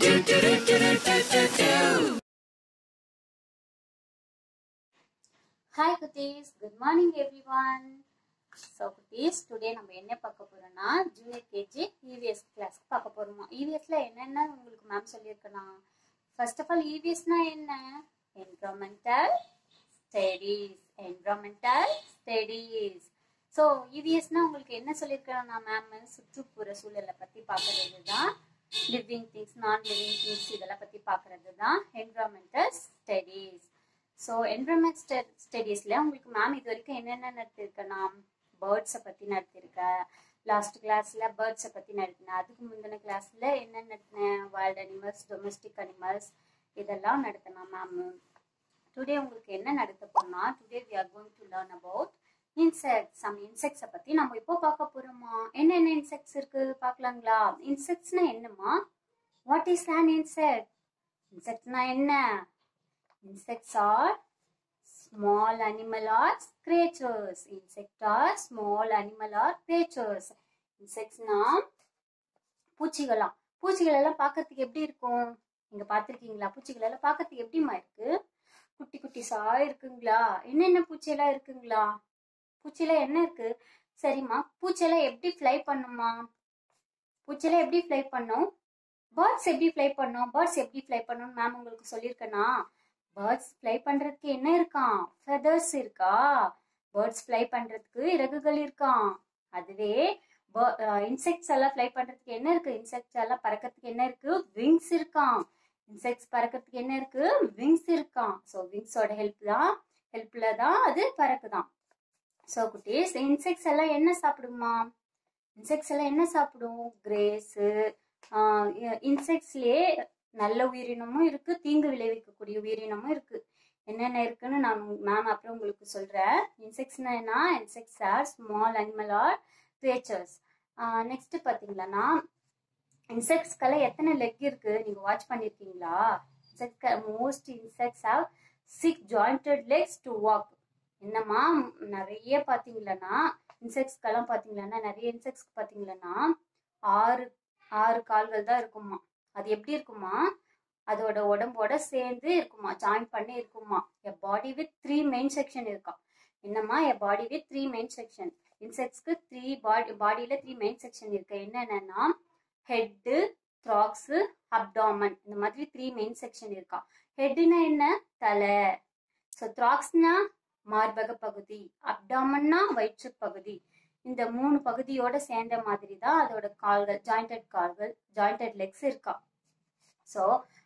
Hi குட்டீஸ் good morning everyone so குட்டீஸ் today நம்ம என்ன பார்க்க போறோம்னா ஜூனியர் கேஜி இவிஎஸ் கிளாஸ் பார்க்க போறோமா இவிஎஸ்ல என்னென்ன உங்களுக்கு மேம் சொல்லியிருக்கணும் ஃபர்ஸ்ட் ஆஃப் ஆல் இவிஎஸ்னா என்ன environmental studies environmental studies so இவிஎஸ்னா உங்களுக்கு என்ன சொல்லியிருக்கணும் மேம் சுற்றுப்புற சூழலை பற்றி பார்க்கறது தான் living things non living things இதெல்லாம் பற்றி பார்க்கறது தான் என்விரான்மெண்டல் ஸ்டடீஸ் ஸோ என்விரான்மெண்ட் ஸ்டடீஸில் உங்களுக்கு மேம் இது வரைக்கும் என்னென்ன நடத்திருக்கேன்னா பேர்ட்ஸை பற்றி நடத்திருக்கேன் லாஸ்ட் கிளாஸில் பேர்ட்ஸை பற்றி நடத்தினேன் அதுக்கு முந்தின கிளாஸில் என்ன நடத்தினேன் வைல்ட் அனிமல்ஸ் டொமஸ்டிக் அனிமல்ஸ் இதெல்லாம் நடத்தினேன் மேம் டுடே உங்களுக்கு என்ன நடத்த போறோம்னா today we are going to learn about insects some இன்செக்ட்ஸை பற்றி நம்ம இப்போ பார்க்க போகிறோமா என்னென்ன இன்செக்ட்ஸ் இருக்கு பார்க்கலாங்களா இன்செக்ட்ஸ்னா என்னம்மா வாட் இஸ் an இன்செக்ட் இன்செக்ட்னா என்ன Insects are small animal or creatures. Insect are small animal or creatures. Insects னா பூச்சிகளாம் பூச்சிகள் எல்லாம் பார்க்கறதுக்கு எப்படி இருக்கும் நீங்க பார்த்திருக்கீங்களா பூச்சிகள் எல்லாம் பார்க்கறதுக்கு எப்படிமா இருக்கு குட்டி குட்டி சா இருக்குங்களா என்னென்ன பூச்சியெல்லாம் இருக்குங்களா பூச்சியெல்லாம் என்ன இருக்கு சரிம்மா பூச்சியெல்லாம் எப்படி ஃப்ளை பண்ணுமா பூச்சியெல்லாம் எப்படி ஃப்ளை பண்ணும் பேர்ட்ஸ் எப்படி ஃப்ளை பண்ணும் பேர்ட்ஸ் எப்படி ஃப்ளை பண்ணும் மேம் உங்களுக்கு சொல்லியிருக்கேனா பேர்ட்ஸ் ஃப்ளை பண்றதுக்கு என்ன இருக்கான் ஃபெதர்ஸ் இருக்கா பேர்ட்ஸ் ஃப்ளை பண்றதுக்கு இறகுகள் இருக்கான் அதுவே இன்செக்ட்ஸ் எல்லாம் ஃப்ளை பண்றதுக்கு என்ன இருக்கு இன்செக்ட்ஸ் எல்லாம் பறக்கிறதுக்கு என்ன இருக்கு விங்ஸ் இருக்கான் இன்செக்ட்ஸ் பறக்கிறதுக்கு என்ன இருக்கு விங்ஸ் இருக்கான் ஸோ விங்ஸோட ஹெல்ப் தான் ஹெல்ப்ல தான் அது பறக்குதான் ஸோ குட்டீஸ் இன்செக்ட்ஸ் எல்லாம் என்ன சாப்பிடுமா இன்செக்ட்ஸ் எல்லாம் என்ன சாப்பிடும் கிரேஸு இன்செக்ட்ஸ்லயே நல்ல உயிரினமும் இருக்கு தீங்கு விளைவிக்கக்கூடிய உயிரினமும் இருக்கு என்னென்ன இருக்குன்னு நான் மேம் அப்புறம் உங்களுக்கு சொல்றேன் இன்செக்ட்ஸ்னா என்ன insects are small animal or creatures next பாத்தீங்களன்னா இன்செக்ட்ஸ்க்கெல்லாம் எத்தனை லெக் இருக்கு நீங்க வாட்ச் பண்ணிருக்கீங்களா insect most insects have six jointed legs to walk என்னம்மா நிறைய பாத்தீங்களன்னா இன்செக்ட்ஸ்க்கெல்லாம் பாத்தீங்களன்னா நிறைய இன்செக்ட்ஸ்க்கு பாத்தீங்களன்னா ஆறு ஆறு கால்கள் தான் இருக்குமா அது எப்படி இருக்குமா அதோட உடம்போட சேர்ந்து இருக்குமா ஜாயின் பண்ணி இருக்குமா a body with three main section இருக்கா என்னம்மா a body with three main section இன்செக்ட்ஸ்க்கு த்ரீ பாடி பாடியில த்ரீ மெயின் செக்ஷன் இருக்கு என்னென்னா ஹெட்டு த்ராக்ஸு அப்டாமன் இந்த மாதிரி த்ரீ மெயின் செக்ஷன் இருக்கா ஹெட்னா என்ன தலை ஸோ த்ராக்ஸ்னா மார்பக பகுதி அப்டாமன்னா வயிற்று பகுதி இந்த மூணு பகுதியோட சேர்ந்த மாதிரி தான் அதோட கால்கள் ஜாயிண்டட் கால்கள் ஜாயிண்டட் லெக்ஸ் இருக்கா so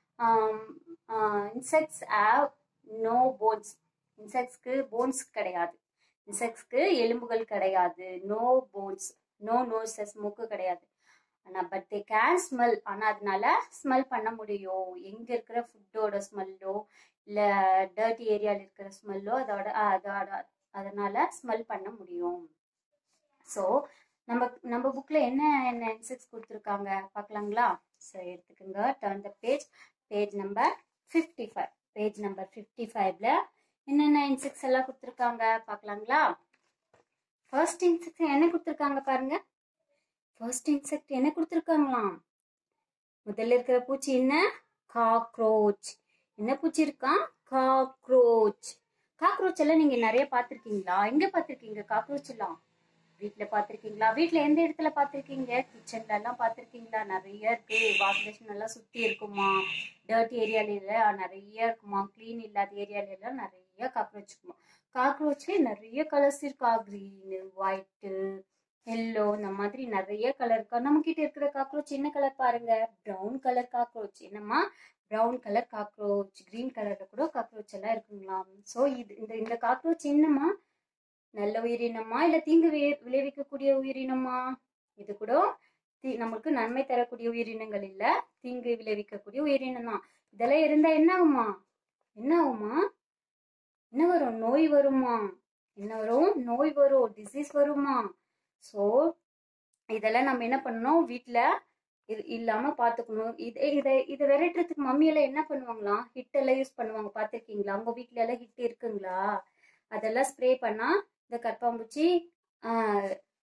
insects have no bones இன்செக்ட்ஸ்க்கு போன்ஸ் கிடையாது இன்செக்ட்ஸ்க்கு எலும்புகள் கிடையாது நோ போன்ஸ் நோ நோசஸ் மூக்கு கிடையாது ஆனால் பட் தே கேன் ஸ்மெல் ஆனால் அதனால ஸ்மெல் பண்ண முடியும் எங்கே இருக்கிற ஃபுட்டோட ஸ்மெல்லோ இல்லை டர்ட்டி ஏரியாவில் இருக்கிற ஸ்மெல்லோ அதோட அதோட அதனால ஸ்மெல் பண்ண முடியும் ஸோ நம்ம நம்ம புக்கில் என்ன என்ன இன்செக்ட்ஸ் கொடுத்துருக்காங்க பார்க்கலாங்களா ஸோ எடுத்துக்கோங்க turn the page page number fifty five page number fifty ஃபைவ்ல என்னென்ன இன்செக்ட்ஸ் எல்லாம் கொடுத்துருக்காங்க பார்க்கலாங்களா ஃபர்ஸ்ட் இன்செக்ட் என்ன கொடுத்துருக்காங்க பாருங்க ஃபர்ஸ்ட் இன்செக்ட் என்ன கொடுத்துருக்காங்களாம் முதல்ல இருக்கிற பூச்சி என்ன காக்ரோச் என்ன பூச்சி இருக்கான் காக்ரோச் காக்ரோச் எல்லாம் நீங்க நிறைய பார்த்துருக்கீங்களா எங்க பார்த்துருக்கீங்க காக்ரோச் எல்லாம் வீட்ல பாத்திருக்கீங்களா வீட்ல எந்த இடத்துல பாத்திருக்கீங்க கிச்சன்ல எல்லாம் பாத்திருக்கீங்களா நிறைய இருக்கு வாஷ் பேஷன் எல்லாம் சுத்தி இருக்குமா டர்ட் ஏரியால எல்லாம் நிறைய இருக்குமா கிளீன் இல்லாத ஏரியால எல்லாம் நிறைய காக்ரோச் இருக்குமா காக்ரோச்ல நிறைய கலர்ஸ் இருக்கா கிரீனு ஒயிட்டு எல்லோ இந்த மாதிரி நிறைய கலர் இருக்கா நம்ம கிட்ட இருக்கிற காக்ரோச் என்ன கலர் பாருங்க ப்ரௌன் கலர் காக்ரோச் என்னம்மா ப்ரௌன் கலர் காக்ரோச் கிரீன் கலர்ல கூட காக்ரோச் எல்லாம் இருக்குங்களாம் ஸோ இது இந்த இந்த காக்ரோச் என்னம்மா நல்ல உயிரினமா இல்ல தீங்கு விளைவிக்கக்கூடிய உயிரினமா இது கூட நம்மளுக்கு நன்மை தரக்கூடிய உயிரினங்கள் இல்ல தீங்கு விளைவிக்கக்கூடிய உயிரினம் தான் இதெல்லாம் இருந்தா என்ன ஆகுமா என்ன ஆகுமா என்ன வரும் நோய் வருமா என்ன வரும் நோய் வரும் டிசீஸ் வருமா ஸோ இதெல்லாம் நம்ம என்ன பண்ணணும் வீட்டில் இது இல்லாம பாத்துக்கணும் இதை இதை இதை விரட்டுறதுக்கு மம்மியெல்லாம் என்ன பண்ணுவாங்களாம் ஹிட் எல்லாம் யூஸ் பண்ணுவாங்க பார்த்துருக்கீங்களா உங்க வீட்ல எல்லாம் ஹிட் இருக்குங்களா அதெல்லாம் ஸ்ப்ரே பண்ணா இந்த கற்பாம்பூச்சி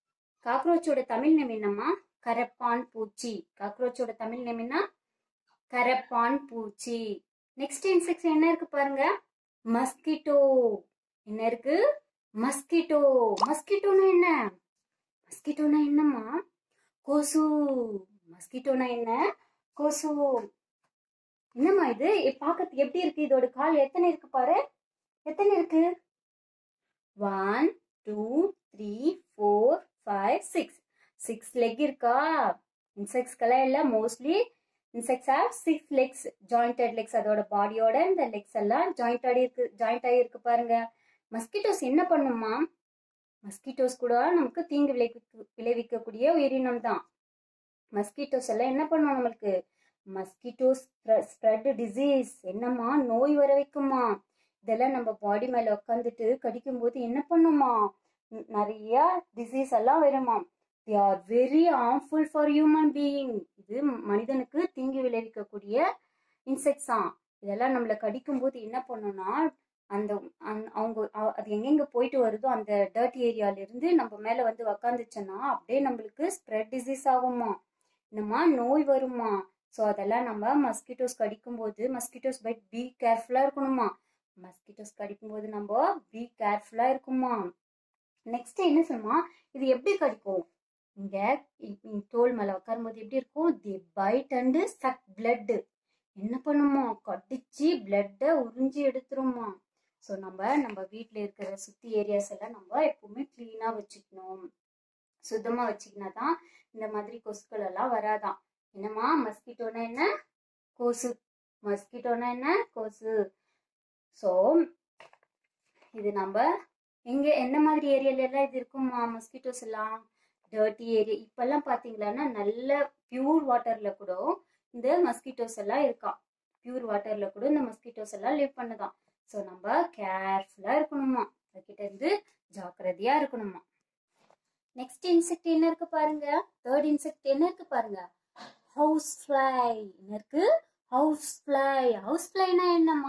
காக்ரோச்சோட தமிழ் நேம் என்னம்மா கரப்பான் பூச்சி காக்ரோச்சோட தமிழ் நேம் என்ன கரப்பான் பூச்சி நெக்ஸ்ட் இன்செக்ட் என்ன இருக்கு பாருங்க மஸ்கிட்டோ என்ன இருக்கு மஸ்கிட்டோ மஸ்கிட்டோனா என்ன மஸ்கிட்டோனா என்னம்மா கொசு மஸ்கிட்டோனா என்ன கொசு என்னம்மா இது இ- பார்க்கறதுக்கு எப்படி இருக்கு இதோட கால் எத்தனை இருக்கு பாரு எத்தனை இருக்கு one two three four five six six leg இருக்கா இன்செக்ட்ஸ்க்கெல்லாம் எல்லாம் mostly insects have six legs jointed legs அதோட பாடியோட இந்த லெக்ஸ் எல்லாம் ஜாயிண்ட் ஆகி இருக்கு ஜாயிண்ட் ஆகி இருக்கு பாருங்க மஸ்கிட்டோஸ் என்ன பண்ணுமா மஸ்கிட்டோஸ் கூட நமக்கு தீங்கு விளைவிக்க விளைவிக்கக்கூடிய உயிரினம் தான் மஸ்கிட்டோஸ் எல்லாம் என்ன பண்ணும் நம்மளுக்கு மஸ்கிட்டோஸ் ஸ்ப்ரெட் டிசீஸ் என்னம்மா நோய் வர வைக்குமா இதெல்லாம் நம்ம பாடி மேல உட்காந்துட்டு கடிக்கும்போது என்ன பண்ணுமா ந- நிறைய டிசீஸ் எல்லாம் வருமா they are very harmful for human being இது மனிதனுக்கு தீங்கு விளைவிக்கக்கூடிய இன்செக்ட்ஸ் தான் இதெல்லாம் நம்மளை கடிக்கும்போது என்ன பண்ணும்னா அந்த அந்த- அவங்க அ- அது எங்கெங்க போயிட்டு வருதோ அந்த டர்ட் ஏரியால இருந்து நம்ம மேல வந்து உக்காந்துச்சுன்னா அப்படியே நம்மளுக்கு ஸ்ப்ரெட் டிசீஸ் ஆகுமா என்னம்மா நோய் வருமா ஸோ அதெல்லாம் நம்ம மஸ்கிட்டோஸ் கடிக்கும்போது மஸ்கிட்டோஸ் பைட் பி கேர்ஃபுல்லா இருக்கணுமா மஸ்கிட்டோஸ் கடிக்கும்போது நம்ம பி கேர்ஃபுல்லா இருக்குமா நெக்ஸ்ட் என்ன சொல்லுமா இது எப்படி கடிக்கும் இங்க இ- இ- தோல் மேல உட்காரும்போது எப்படி இருக்கும் the bite and suck blood என்ன பண்ணுமா கடிச்சு பிளட்டை உறிஞ்சி எடுத்துருமா ஸோ நம்ம நம்ம வீட்டில் இருக்கிற சுத்தி ஏரியாஸ் எல்லாம் நம்ம எப்பவுமே க்ளீனாக வச்சுக்கணும் சுத்தமாக வச்சுக்கினா தான் இந்த மாதிரி கொசுக்கள் எல்லாம் வராதான் என்னம்மா மஸ்கிட்டோனா என்ன கொசு மஸ்கிட்டோனா என்ன கொசு ஸோ இது நம்ம எங்க என்ன மாதிரி ஏரியால எல்லாம் இது இருக்குமா மஸ்கிட்டோஸ் எல்லாம் டர்ட்டி ஏரியா இப்பெல்லாம் பாத்தீங்களான்னா நல்ல பியூர் வாட்டர்ல கூட இந்த மஸ்கிட்டோஸ் எல்லாம் இருக்கா பியூர் வாட்டர்ல கூட இந்த மஸ்கிட்டோஸ் எல்லாம் லிவ் பண்ணுதான் ஸோ நம்ம கேர்ஃபுல்லா இருக்கணுமா அதுகிட்ட இருந்து ஜாக்கிரதையா இருக்கணுமா நெக்ஸ்ட் இன்செக்ட் என்ன இருக்கு பாருங்க தேர்ட் இன்செக்ட் என்ன இருக்கு பாருங்க ஹவுஸ் ஃப்ளை என்ன இருக்கு ஹவுஸ் ஃப்ளை ஹவுஸ் ஃப்ளைனா என்னம்மா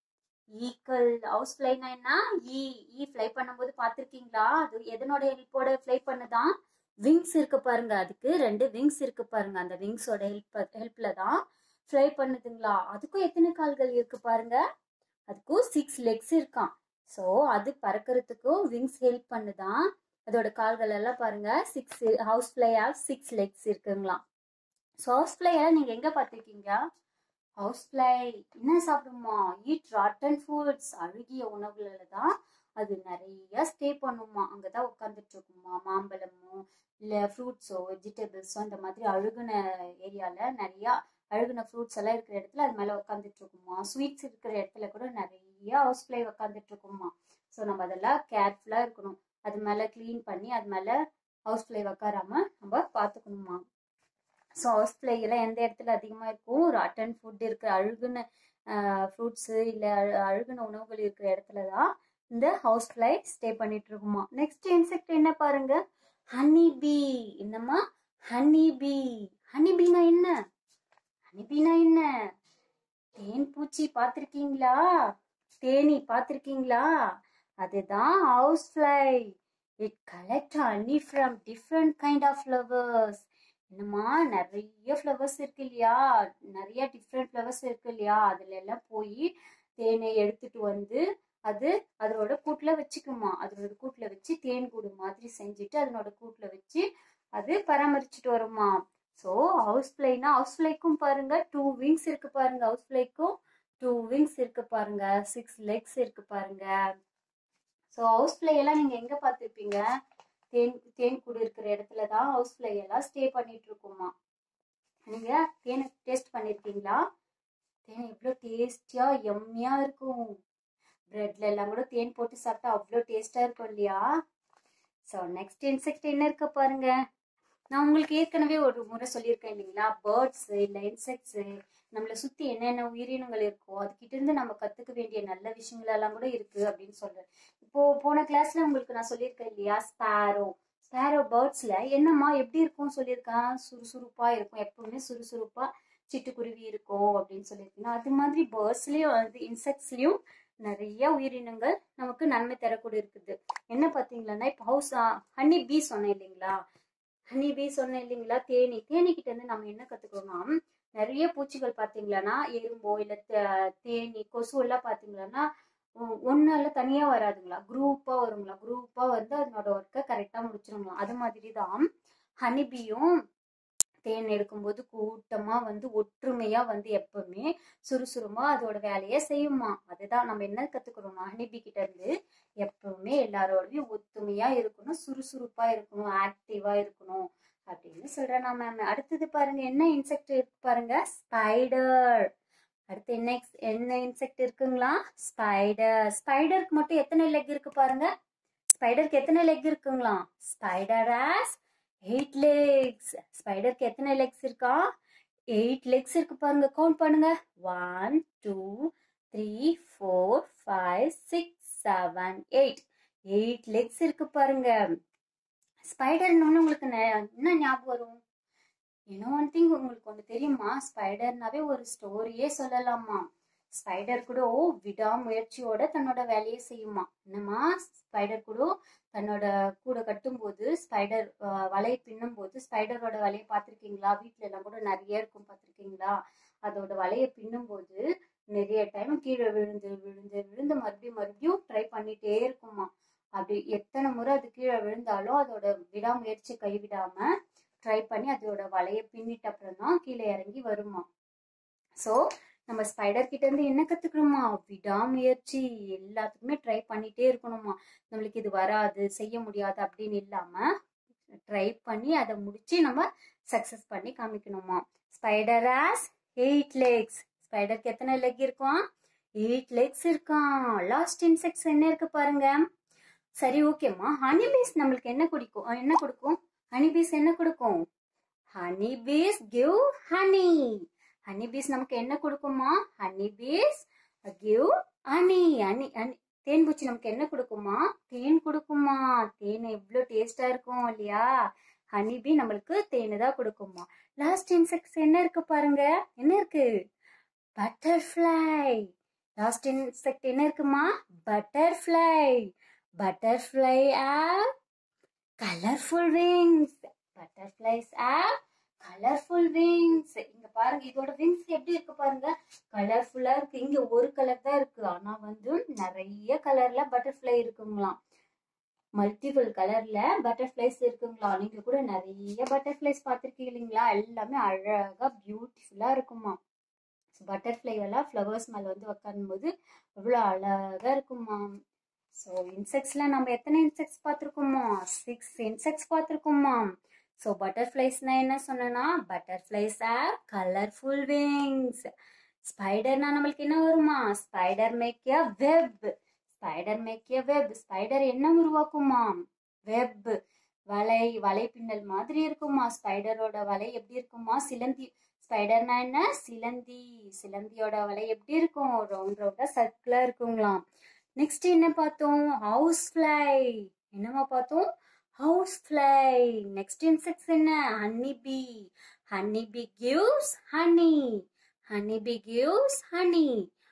ஈக்கள் ஹவுஸ் ஃப்ளைனா என்ன ஈ ஈ ஃப்ளை பண்ணும்போது பார்த்துருக்கீங்களா அது எதனோட ஹெல்ப்போட ஃப்ளை பண்ணுதான் விங்ஸ் இருக்கு பாருங்க அதுக்கு ரெண்டு விங்ஸ் இருக்கு பாருங்க அந்த விங்ஸோட ஹெல்ப் ஹெல்ப்ல தான் ஃப்ளை பண்ணுதுங்களா அதுக்கும் எத்தனை கால்கள் இருக்கு பாருங்க அதுக்கும் சிக்ஸ் லெக்ஸ் இருக்கான் ஸோ அது பறக்கிறதுக்கும் விங்ஸ் ஹெல்ப் பண்ணுதான் அதோட கால்கள் எல்லாம் பாருங்க six house fly of six legs இருக்குங்களாம் ஸோ ஹவுஸ் ஃப்ளை எல்லாம் நீங்க எங்க பார்த்துருக்கீங்க ஹவுஸ் ஃப்ளை என்ன சாப்பிடுமா ஈட் ராட்டன் ஃபுட்ஸ் அழுகிய உணவுல தான் அது நிறைய ஸ்டே பண்ணுமா அங்கதான் உட்காந்துட்டு இருக்குமா மாம்பழமோ இல்ல ஃப்ரூட்ஸோ வெஜிடபிள்ஸோ இந்த மாதிரி அழுகுன ஏரியால நிறைய அழுகுன ஃப்ரூட்ஸ் எல்லாம் இருக்கிற இடத்துல அது மேல உட்காந்துட்டு இருக்குமா ஸ்வீட்ஸ் இருக்கிற இடத்துல கூட நிறைய ஹவுஸ் ஃப்ளை உட்காந்துட்டு இருக்குமா ஸோ நம்ம அதெல்லாம் கேர்ஃபுல்லா இருக்கணும் அது மேல க்ளீன் பண்ணி அது மேல ஹவுஸ் ஃப்ளை உக்காராம நம்ம பார்த்துக்கணுமா ஸோ ஹவுஸ் ஃப்ளை எல்லாம் எந்த இடத்துல அதிகமாக இருக்கும் ராட்டன் ஃபுட் இருக்கிற அழுகுன ஃப்ரூட்ஸு இல்லை அழுகுன உணவுகள் இருக்கிற இடத்துல தான் இந்த ஹவுஸ் ஃப்ளை ஸ்டே பண்ணிட்டு இருக்குமா நெக்ஸ்ட் இன்செக்ட் என்ன பாருங்க ஹனி பீ என்னம்மா ஹனி பீ ஹனி பீனா என்ன ஹனி பீனா என்ன தேன் பூச்சி பார்த்துருக்கீங்களா தேனி பார்த்துருக்கீங்களா அதுதான் house fly it collect honey from different kind of flowers என்னம்மா நிறைய ஃப்ளவர்ஸ் இருக்கு இல்லையா நிறைய டிஃப்ரெண்ட் ஃப்ளவர்ஸ் இருக்கு இல்லையா அதுல எல்லாம் போய் தேனை எடுத்துட்டு வந்து அது அதனோட கூட்டுல வச்சுக்குமா அதனோட கூட்டுல வச்சு தேன் கூடு மாதிரி செஞ்சுட்டு அதனோட கூட்டுல வச்சு அது பராமரிச்சுட்டு வருமா ஸோ ஹவுஸ் ஃப்ளைனா ஹவுஸ் ஃப்ளைக்கும் பாருங்க டூ விங்ஸ் இருக்கு பாருங்க ஹவுஸ் ஃப்ளைக்கும் டூ விங்ஸ் இருக்கு பாருங்க சிக்ஸ் லெக்ஸ் இருக்கு பாருங்க ஸோ ஹவுஸ் ஃப்ளை எல்லாம் நீங்க எங்க பார்த்துருப்பீங்க தேன் தேன் கூடு இருக்கிற இடத்துல தான் ஹவுஸ் ஃப்ளை எல்லாம் ஸ்டே பண்ணிட்டு இருக்குமா நீங்க தேனை டேஸ்ட் பண்ணிருக்கீங்களா தேன் எவ்வளோ டேஸ்டியா எம்மியா இருக்கும் பிரெட்ல எல்லாம் கூட தேன் போட்டு சாப்பிட்டா அவ்வளோ டேஸ்டா இருக்கும் இல்லையா ஸோ நெக்ஸ்ட் இன்செக்ட் என்ன இருக்க பாருங்க நான் உங்களுக்கு ஏற்கனவே ஒரு முறை சொல்லியிருக்கேன் இல்லைங்களா பேர்ட்ஸ் இல்லை இன்செக்ட்ஸ் நம்மளை சுத்தி என்னென்ன உயிரினங்கள் இருக்கோ அதுகிட்ட இருந்து நம்ம கத்துக்க வேண்டிய நல்ல விஷயங்கள் எல்லாம் கூட இருக்கு அப்படின்னு சொல்றேன் இப்போ போன கிளாஸ்ல உங்களுக்கு நான் சொல்லியிருக்கேன் இல்லையா ஸ்பேரோ ஸ்பேரோ பேர்ட்ஸ்ல என்னம்மா எப்படி இருக்கும் சொல்லியிருக்கேன் சுறுசுறுப்பா இருக்கும் எப்பவுமே சுறுசுறுப்பா சிட்டுக்குருவி இருக்கும் அப்படின்னு சொல்லியிருக்கீங்க அது மாதிரி பேர்ட்ஸ்லயும் வந்து இன்செக்ட்ஸ்லயும் நிறைய உயிரினங்கள் நமக்கு நன்மை தரக்கூடிய இருக்குது என்ன பாத்தீங்களா இப்போ ஹவுஸ் ஹனி பீ சொன்னேன் இல்லைங்களா ஹனி பீ சொன்னேன் இல்லைங்களா தேனி தேனி கிட்ட இருந்து நம்ம என்ன கத்துக்கிறோம்னா நிறைய பூச்சிகள் பார்த்தீங்களான்னா எறும்போ இல்லை தேனி கொசு எல்லாம் பார்த்தீங்களான்னா ஒன்னால தனியா வராதுங்களா குரூப்பா வருங்களா குரூப்பா வந்து அதனோட ஒர்க்கை கரெக்டா முடிச்சிருங்களா அது மாதிரி தான் ஹனிபியும் தேன் எடுக்கும்போது கூட்டமா வந்து ஒற்றுமையா வந்து எப்பவுமே சுறுசுறுமா அதோட வேலையை செய்யுமா அதுதான் நம்ம என்ன கத்துக்கிறோம்னா ஹனிபி கிட்ட இருந்து எப்பவுமே எல்லாரோடையும் ஒத்துமையா இருக்கணும் சுறுசுறுப்பா இருக்கணும் ஆக்டிவா இருக்கணும் அப்படின்னு சொல்றேன் நான் மேம் அடுத்தது பாருங்க என்ன இன்செக்ட் இருக்கு பாருங்க ஸ்பைடர் அடுத்து என்ன ex- என்ன இன்செக்ட் இருக்குங்களா ஸ்பைடர் ஸ்பைடருக்கு மட்டும் எத்தனை லெக் இருக்கு பாருங்க ஸ்பைடருக்கு எத்தனை லெக் இருக்குங்களா ஸ்பைடர் ஆஸ் எயிட் லெக்ஸ் ஸ்பைடருக்கு எத்தனை லெக்ஸ் இருக்கா எயிட் லெக்ஸ் இருக்கு பாருங்க கவுண்ட் பண்ணுங்க one two three four five six seven eight eight legs இருக்கு பாருங்க ஸ்பைடர்னு உங்களுக்கு நெ- என்ன ஞாபகம் வரும் இன்னும் ஒன் திங் உங்களுக்கு ஒன்று தெரியுமா ஸ்பைடர்னாவே ஒரு ஸ்டோரியே சொல்லலாமா ஸ்பைடர் கூட விடாமுயற்சியோட தன்னோட வேலையை செய்யுமா என்னம்மா ஸ்பைடர் கூட தன்னோட கூட கட்டும்போது ஸ்பைடர் வலையை பின்னும் போது ஸ்பைடரோட வலையை பார்த்துருக்கீங்களா வீட்ல எல்லாம் கூட நிறைய இருக்கும் பார்த்துருக்கீங்களா அதோட வலையை பின்னும் போது நிறைய டைம் கீழே விழுந்து விழுந்து விழுந்து மறுபடியும் மறுபடியும் ட்ரை பண்ணிட்டே இருக்குமா அப்படி எத்தனை முறை அது கீழே விழுந்தாலும் அதோட விடாமுயற்சி கைவிடாம ட்ரை பண்ணி அதோட வலையை பின்னிட்ட அப்புறம் தான் கீழே இறங்கி வருமா ஸோ நம்ம ஸ்பைடர் கிட்ட இருந்து என்ன கத்துக்கணுமா விடாமுயற்சி எல்லாத்துக்குமே ட்ரை பண்ணிட்டே இருக்கணுமா நம்மளுக்கு இது வராது செய்ய முடியாது அப்படின்னு இல்லாம ட்ரை பண்ணி அதை முடிச்சு நம்ம சக்சஸ் பண்ணி காமிக்கணுமா ஸ்பைடர் ஆஸ் எயிட் லெக்ஸ் ஸ்பைடருக்கு எத்தனை லெக் இருக்கும் எயிட் லெக்ஸ் இருக்கான் லாஸ்ட் இன்செக்ட்ஸ் என்ன இருக்கு பாருங்க சரி ஓகேம்மா ஹனிபீஸ் நம்மளுக்கு என்ன குடிக்கும் அஹ் என்ன கொடுக்கும் ஹனிபீஸ் என்ன கொடுக்கும் ஹனிபீஸ் கிவ் ஹனி ஹனிபீஸ் நமக்கு என்ன கொடுக்குமா honeybees give honey honey honey தேன் பூச்சி நமக்கு என்ன கொடுக்குமா தேன் கொடுக்குமா தேன் எவ்வளோ டேஸ்டா இருக்கும் இல்லையா ஹனிபி நம்மளுக்கு தேனு தான் கொடுக்குமா லாஸ்ட் இன்செக்ட்ஸ் என்ன இருக்கு பாருங்க என்ன இருக்கு பட்டர்ஃப்ளை லாஸ்ட் இன்செக்ட் என்ன இருக்குமா butterfly butterfly are colourful wings butterflies are colourful wings இங்க பாருங்க இதோட விங்ஸ் எப்படி இருக்கு பாருங்க கலர்ஃபுல்லா இருக்கு இங்க ஒரு கலர் தான் இருக்கு ஆனா வந்து நிறைய கலர்ல பட்டர்ஃப்ளை இருக்குங்களாம் மல்டிபிள் கலர்ல பட்டர்ஃப்ளைஸ் இருக்குங்களா நீங்க கூட நிறைய பட்டர்ஃப்ளைஸ் பார்த்துருக்கீங்க இல்லைங்களா எல்லாமே அழகா பியூட்டிஃபுல்லா இருக்குமா பட்டர்ஃப்ளை எல்லாம் ஃப்ளவர்ஸ் மேல வந்து உட்காரும்போது அவ்வளோ அழகா இருக்குமா ஸோ இன்செக்ட்ஸ்ல நம்ம எத்தனை இன்செக்ட்ஸ் பார்த்துருக்கோமா சிக்ஸ் இன்செக்ட்ஸ் பார்த்துருக்கோமா ஸோ பட்டர்ஃப்ளைஸ்னா என்ன சொன்னேன்னா பட்டர்ஃப்ளைஸ் ஆர் கலர்ஃபுல் விங்ஸ் ஸ்பைடர்னா நம்மளுக்கு என்ன வருமா spider make a web spider make a web spider என்ன உருவாக்குமா வெப் வலை வலை பின்னல் மாதிரி இருக்குமா ஸ்பைடரோட வலை எப்படி இருக்குமா சிலந்தி ஸ்பைடர்னா என்ன சிலந்தி சிலந்தியோட வலை எப்படி இருக்கும் ரவுண்ட் ரவுண்டா சர்க்கிளா இருக்குங்களாம் நெக்ஸ்ட் என்ன பார்த்தோம் ஹவுஸ் ஃப்ளை என்னமா பார்த்தோம் ஹவுஸ் ஃப்ளை நெக்ஸ்ட் இன்செக்ட்ஸ் என்ன honey bee honey bee gives honey honey bee gives honey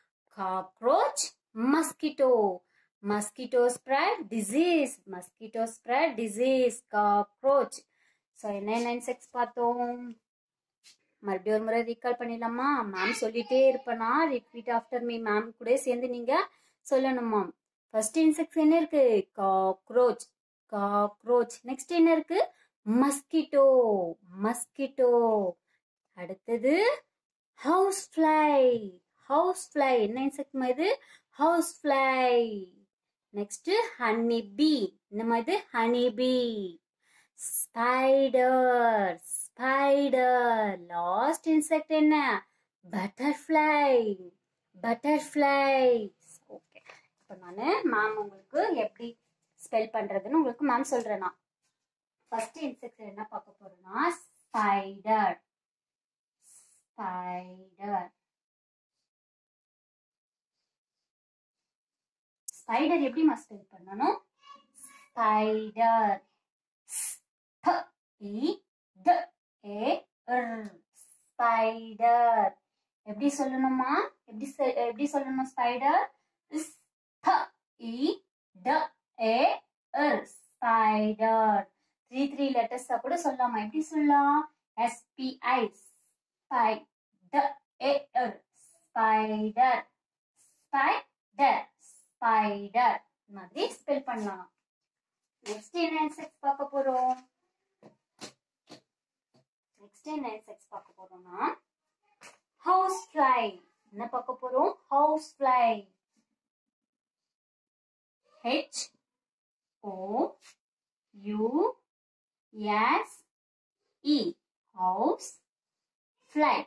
cockroach mosquito mosquito spread disease mosquito spread disease cockroach so என்னென்ன இன்செக்ட்ஸ் பார்த்தோம் மறுபடியும் ஒரு முறை ரீகால் பண்ணிடலாமா மேம் சொல்லிட்டே இருப்பேனா ரிப்பீட் ஆஃப்டர் மீ மேம் கூட சேர்ந்து நீங்க சொல்லணுமா ஃபர்ஸ்ட் இன்செக்ட்ஸ் என்ன இருக்கு காக்ரோச் காக்ரோச் நெக்ஸ்ட் என்ன இருக்கு மஸ்கிட்டோ மஸ்கிட்டோ அடுத்தது ஹவுஸ் ஃப்ளை ஹவுஸ் ஃப்ளை என்ன இன்செக்ட் இது house fly next honey bee இந்த மாதிரி honey bee spider spider last insect என்ன பட்டர்ஃப்ளை பட்டர்ஃப்ளை ஓகே இப்போ நான் மேம் உங்களுக்கு எப்படி ஸ்பெல் பண்றதுன்னு உங்களுக்கு மேம் சொல்றேன் நான் ஃபர்ஸ்ட் இன்செக்ட் என்ன பார்க்க போறோம்னா ஸ்பைடர் ஸ்பைடர் ஸ்பைடர் எப்படி ஸ்பெல் பண்ணணும் spider I D E spider எப்படி சொல்லணுமா எப்படி சொ- எப்படி சொல்லணும் spider I D E spider three three letters கூட சொல்லலாமா எப்படி சொல்லலாம் எஸ்பிஐ ஸ்பை ட ஏ எர் ஸ்பைடர் ஸ்பைடர் ஸ்பைடர் மாதிரி ஸ்பெல் பண்ணலாம் நெக்ஸ்ட் என்ன இன்செக்ட்ஸ் பார்க்க போறோம் நெக்ஸ்ட் என்ன இன்செக்ட்ஸ் பார்க்க போறோம்னா ஹவுஸ் ஃப்ளை என்ன பார்க்க போறோம் house fly H O U S E house fly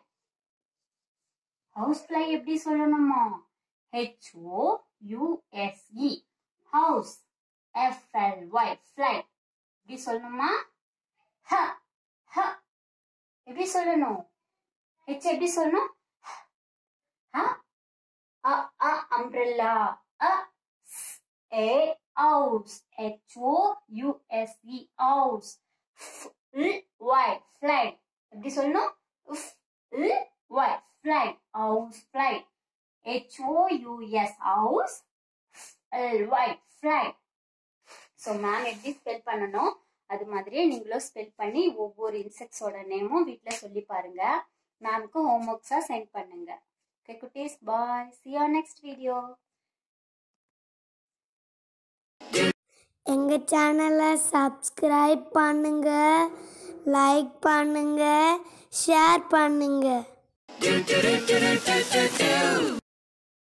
house fly எப்படி சொல்லணுமா H O USE house FLY fly எப்படி சொல்லணுமா ஹ ஹ எப்படி சொல்லணும் ஹெச் எப்படி சொல்லணும் ஹ அ அ அம்ப்ரெல்லா அ ஏ house H O USE house Y fly எப்படி சொல்லணும் Y fly house fly H-O-U-S house L-Y fly so ma'am எப்படி ஸ்பெல் பண்ணணும் அது மாதிரியே நீங்களும் ஸ்பெல் பண்ணி ஒவ்வொரு இன்செக்ட்ஸோட நேமும் வீட்டில் சொல்லி பாருங்க மேம்க்கு ஹோம் ஒர்க்ஸாக சென்ட் பண்ணுங்க ஓகே குட்டீஸ் bye see our next video எங்கள் சேனலை சப்ஸ்கிரைப் பண்ணுங்க லைக் பண்ணுங்க ஷேர் பண்ணுங்க